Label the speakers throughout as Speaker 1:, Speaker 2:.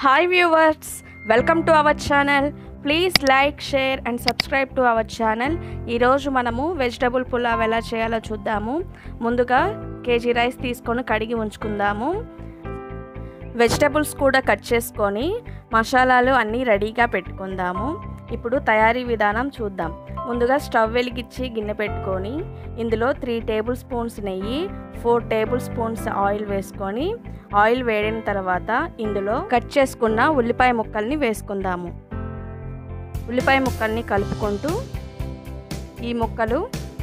Speaker 1: hi viewers welcome to our channel please like share and subscribe to our channel ఈరోజు మనము vegetable pulao ఎలా చేయాలో చూద్దాము ముందుగా కేజీ రైస్ తీసుకొని కడిగి ఉంచుకుందాము వెజిటబుల్స్ కూడా కట్ చేసుకొని మసాలాలు అన్నీ రెడీగా పెట్టుకుందాము ఇప్పుడు తయారీ విధానం చూద్దాం ముందుగా స్టవ్ వెలిగించి గిన్నె పెట్టుకొని ఇందులో త్రీ టేబుల్ స్పూన్స్ నెయ్యి ఫోర్ టేబుల్ స్పూన్స్ ఆయిల్ వేసుకొని ఆయిల్ వేడిన తర్వాత ఇందులో కట్ చేసుకున్న ఉల్లిపాయ ముక్కల్ని వేసుకుందాము ఉల్లిపాయ ముక్కల్ని కలుపుకుంటూ ఈ ముక్కలు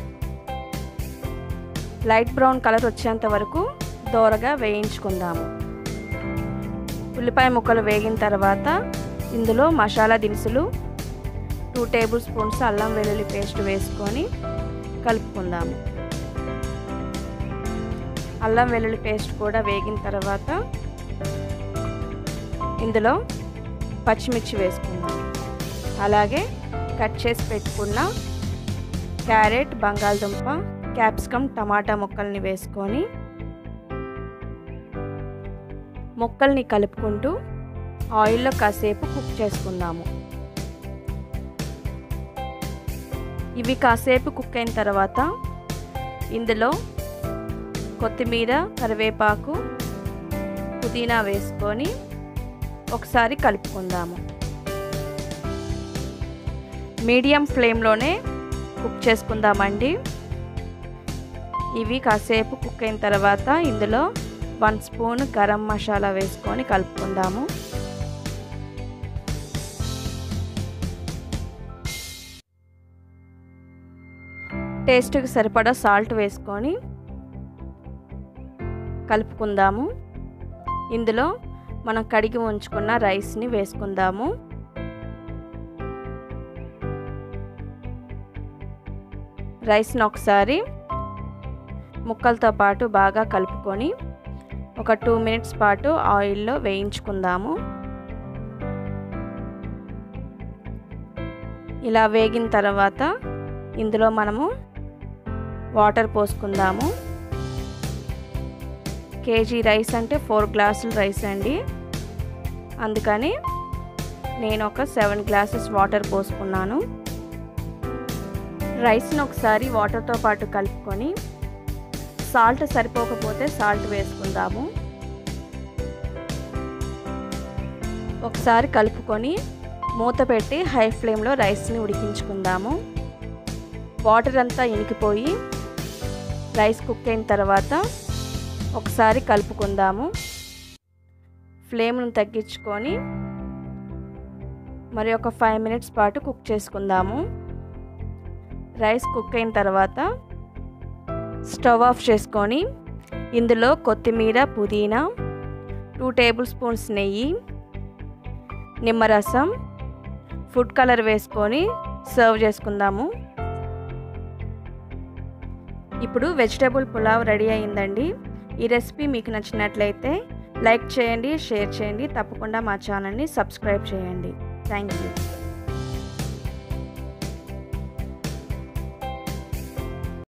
Speaker 1: లైట్ బ్రౌన్ కలర్ వచ్చేంత వరకు దోరగా వేయించుకుందాము ఉల్లిపాయ ముక్కలు వేగిన తర్వాత ఇందులో మసాలా దినుసులు టూ టేబుల్ స్పూన్స్ అల్లం వెల్లుల్లి పేస్ట్ వేసుకొని కలుపుకుందాము అల్లం వెల్లుల్లి పేస్ట్ కూడా వేగిన తర్వాత ఇందులో పచ్చిమిర్చి వేసుకుందాం అలాగే కట్ చేసి పెట్టుకున్న క్యారెట్ బంగాళదుంప క్యాప్సికమ్ టమాటా ముక్కల్ని వేసుకొని ముక్కల్ని కలుపుకుంటూ ఆయిల్లో కాసేపు కుక్ చేసుకుందాము ఇవి కాసేపు కుక్ అయిన తర్వాత ఇందులో కొత్తిమీర కరివేపాకు పుదీనా వేసుకొని ఒకసారి కలుపుకుందాము మీడియం ఫ్లేమ్లోనే కుక్ చేసుకుందామండి ఇవి కాసేపు కుక్ అయిన తర్వాత ఇందులో వన్ స్పూన్ గరం మసాలా వేసుకొని కలుపుకుందాము టేస్ట్కి సరిపడా సాల్ట్ వేసుకొని కలుపుకుందాము ఇందులో మనం కడిగి ఉంచుకున్న రైస్ని వేసుకుందాము రైస్ని ఒకసారి ముక్కలతో పాటు బాగా కలుపుకొని ఒక టూ మినిట్స్ పాటు ఆయిల్లో వేయించుకుందాము ఇలా వేగిన తర్వాత ఇందులో మనము వాటర్ పోసుకుందాము కేజీ రైస్ అంటే ఫోర్ గ్లాసులు రైస్ అండి అందుకని నేను ఒక సెవెన్ గ్లాసెస్ వాటర్ పోసుకున్నాను రైస్ని ఒకసారి వాటర్తో పాటు కలుపుకొని సాల్ట్ సరిపోకపోతే సాల్ట్ వేసుకుందాము ఒకసారి కలుపుకొని మూత పెట్టి హై ఫ్లేమ్లో రైస్ని ఉడికించుకుందాము వాటర్ అంతా ఇనికిపోయి రైస్ కుక్ అయిన తర్వాత ఒకసారి కలుపుకుందాము ఫ్లేమ్ను తగ్గించుకొని మరి ఒక ఫైవ్ మినిట్స్ పాటు కుక్ చేసుకుందాము రైస్ కుక్ అయిన తర్వాత స్టవ్ ఆఫ్ చేసుకొని ఇందులో కొత్తిమీర పుదీనా టూ టేబుల్ స్పూన్స్ నెయ్యి నిమ్మరసం ఫుడ్ కలర్ వేసుకొని సర్వ్ చేసుకుందాము ఇప్పుడు వెజిటేబుల్ పులావ్ రెడీ అయిందండి ఈ రెసిపీ మీకు నచ్చినట్లయితే లైక్ చేయండి షేర్ చేయండి తప్పకుండా మా ఛానల్ని సబ్స్క్రైబ్ చేయండి థ్యాంక్ యూ